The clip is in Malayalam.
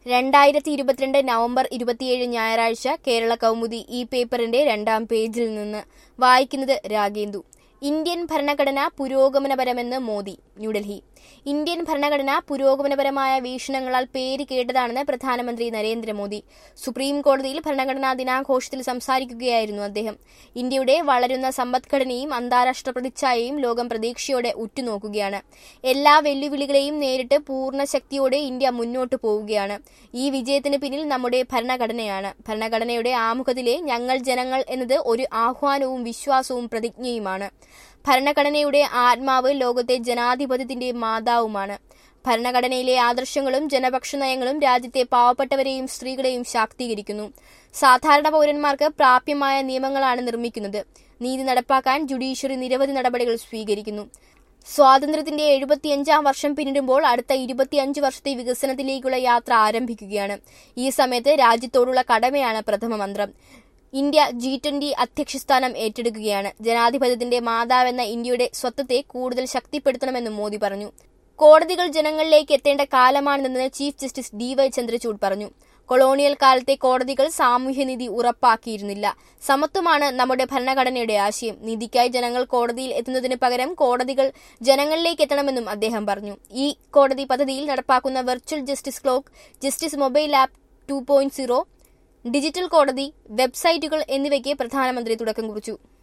രണ്ടായിരത്തി ഇരുപത്തിരണ്ട് നവംബർ ഇരുപത്തിയേഴ് ഞായറാഴ്ച കേരള കൗമുദി ഈ പേപ്പറിന്റെ രണ്ടാം പേജിൽ നിന്ന് വായിക്കുന്നത് രാഗേന്ദു ഇന്ത്യൻ ഭരണഘടന പുരോഗമനപരമെന്ന് മോദി ന്യൂഡൽഹി ഇന്ത്യൻ ഭരണഘടന പുരോഗമനപരമായ വീക്ഷണങ്ങളാൽ പേര് കേട്ടതാണെന്ന് പ്രധാനമന്ത്രി നരേന്ദ്രമോദി സുപ്രീം കോടതിയിൽ ഭരണഘടനാ ദിനാഘോഷത്തിൽ സംസാരിക്കുകയായിരുന്നു അദ്ദേഹം ഇന്ത്യയുടെ വളരുന്ന സമ്പദ്ഘടനയും അന്താരാഷ്ട്ര പ്രതിച്ഛായയും ലോകം പ്രതീക്ഷയോടെ ഉറ്റുനോക്കുകയാണ് എല്ലാ വെല്ലുവിളികളെയും നേരിട്ട് പൂർണ്ണ ശക്തിയോടെ ഇന്ത്യ മുന്നോട്ടു പോവുകയാണ് ഈ വിജയത്തിന് പിന്നിൽ നമ്മുടെ ഭരണഘടനയാണ് ഭരണഘടനയുടെ ആമുഖത്തിലെ ഞങ്ങൾ ജനങ്ങൾ എന്നത് ഒരു ആഹ്വാനവും വിശ്വാസവും പ്രതിജ്ഞയുമാണ് ഭരണഘടനയുടെ ആത്മാവ് ലോകത്തെ ജനാധിപത്യത്തിന്റെ മാതാവുമാണ് ഭരണഘടനയിലെ ആദർശങ്ങളും ജനപക്ഷ നയങ്ങളും രാജ്യത്തെ പാവപ്പെട്ടവരെയും സ്ത്രീകളെയും ശാക്തീകരിക്കുന്നു സാധാരണ പൗരന്മാർക്ക് പ്രാപ്യമായ നിയമങ്ങളാണ് നിർമ്മിക്കുന്നത് നീതി നടപ്പാക്കാൻ ജുഡീഷ്യറി നിരവധി നടപടികൾ സ്വീകരിക്കുന്നു സ്വാതന്ത്ര്യത്തിന്റെ എഴുപത്തിയഞ്ചാം വർഷം പിന്നിടുമ്പോൾ അടുത്ത ഇരുപത്തിയഞ്ച് വർഷത്തെ വികസനത്തിലേക്കുള്ള യാത്ര ആരംഭിക്കുകയാണ് ഈ സമയത്ത് രാജ്യത്തോടുള്ള കടമയാണ് പ്രഥമ മന്ത്രം ഇന്ത്യ ജി ട്വന്റി അധ്യക്ഷസ്ഥാനം ഏറ്റെടുക്കുകയാണ് ജനാധിപത്യത്തിന്റെ മാതാവെന്ന ഇന്ത്യയുടെ സ്വത്വത്തെ കൂടുതൽ ശക്തിപ്പെടുത്തണമെന്നും മോദി പറഞ്ഞു കോടതികൾ ജനങ്ങളിലേക്ക് എത്തേണ്ട കാലമാണിതെന്ന് chief justice D Y Chandrachud പറഞ്ഞു കൊളോണിയൽ കാലത്തെ കോടതികൾ സാമൂഹ്യനീതി ഉറപ്പാക്കിയിരുന്നില്ല സമത്വമാണ് നമ്മുടെ ഭരണഘടനയുടെ ആശയം നീതിക്കായി ജനങ്ങൾ കോടതിയിൽ എത്തുന്നതിന് പകരം കോടതികൾ ജനങ്ങളിലേക്ക് എത്തണമെന്നും അദ്ദേഹം പറഞ്ഞു ഈ കോടതി പദ്ധതിയിൽ നടപ്പാക്കുന്ന virtual justice clock justice mobile app two point zero digital കോടതി വെബ്സൈറ്റുകൾ എന്നിവയ്ക്ക് പ്രധാനമന്ത്രി തുടക്കം കുറിച്ചു